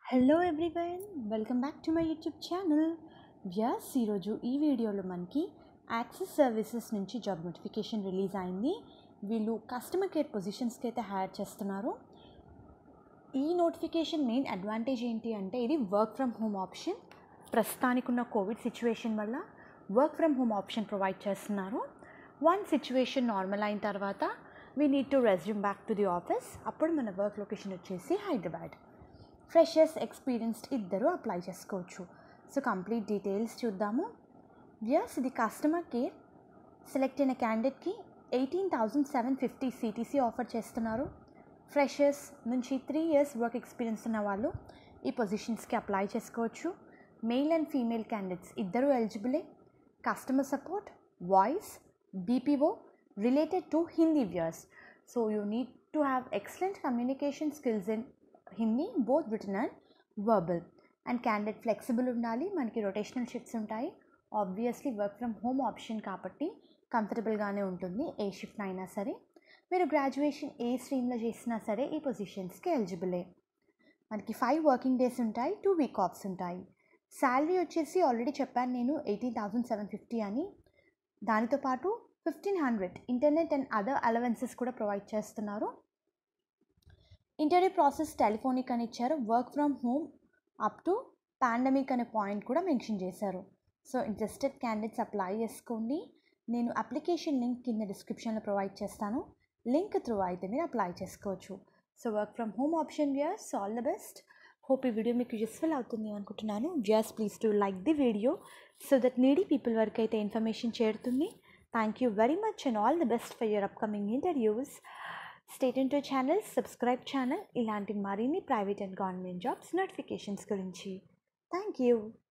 hello everyone welcome back to my YouTube channel viewers ఈరోజు ఈ వీడియోలో మనకి యాక్సెస్ సర్వీసెస్ నుంచి జాబ్ నోటిఫికేషన్ రిలీజ్ అయింది వీళ్ళు కస్టమర్ కేర్ పొజిషన్స్కి అయితే హైర్ చేస్తున్నారు ఈ నోటిఫికేషన్ మెయిన్ అడ్వాంటేజ్ ఏంటి అంటే ఇది వర్క్ ఫ్రమ్ హోమ్ ఆప్షన్ ప్రస్తుతానికి ఉన్న కోవిడ్ సిచ్యువేషన్ వల్ల work from home option provide చేస్తున్నారు వన్ సిచ్యువేషన్ నార్మల్ అయిన తర్వాత we need to resume back to the office అప్పుడు మన వర్క్ లొకేషన్ వచ్చేసి హైదరాబాద్ ఫ్రెషర్స్ ఎక్స్పీరియన్స్డ్ ఇద్దరు అప్లై చేసుకోవచ్చు సో కంప్లీట్ డీటెయిల్స్ చూద్దాము వ్యస్ ఇది కస్టమర్ కేర్ సెలెక్ట్ అయిన క్యాండిడేట్కి eighteen thousand seven fifty CTC offer చేస్తున్నారు ఫ్రెషర్స్ నుంచి త్రీ ఇయర్స్ వర్క్ ఎక్స్పీరియన్స్ ఉన్న వాళ్ళు ఈ పొజిషన్స్కి అప్లై చేసుకోవచ్చు మెయిల్ అండ్ ఫీమేల్ క్యాండిడేట్స్ ఇద్దరు ఎలిజిబులే customer support voice BPO related to Hindi viewers so you need to have excellent communication skills in Hindi both written and verbal and candidate flexible ఉండాలి మనకి rotational shifts ఉంటాయి obviously work from home option కాబట్టి కంఫర్టబుల్గానే ఉంటుంది ఏ shift అయినా సరే మీరు graduation ఏ స్ట్రీమ్లో చేసినా సరే ఈ పొజిషన్స్కి ఎలిజిబులే మనకి ఫైవ్ వర్కింగ్ డేస్ ఉంటాయి టూ వీక్ ఆఫ్స్ ఉంటాయి శాలరీ వచ్చేసి ఆల్రెడీ చెప్పాను నేను ఎయిటీన్ థౌజండ్ సెవెన్ ఫిఫ్టీ అని దానితో పాటు fifteen hundred internet and other allowances కూడా ప్రొవైడ్ చేస్తున్నారు ఇంటర్వ్యూ ప్రాసెస్ టెలిఫోనిక్ అని ఇచ్చారు work from home up to pandemic అనే పాయింట్ కూడా మెన్షన్ చేశారు సో ఇంట్రెస్టెడ్ క్యాండిడేట్స్ అప్లై చేసుకోండి నేను అప్లికేషన్ లింక్ కింద డిస్క్రిప్షన్లో ప్రొవైడ్ చేస్తాను లింక్ త్రూ అయితే మీరు అప్లై చేసుకోవచ్చు so work from home option viewers all the best hope ఈ వీడియో మీకు యూస్ఫుల్ అవుతుంది అనుకుంటున్నాను viewers please to like the video so that needy people వరకు అయితే ఇన్ఫర్మేషన్ చేరుతుంది thank you very much and all the best for your upcoming interviews state to channel subscribe channel ఇలాంటి మరిన్ని private and government jobs notifications గురించి thank you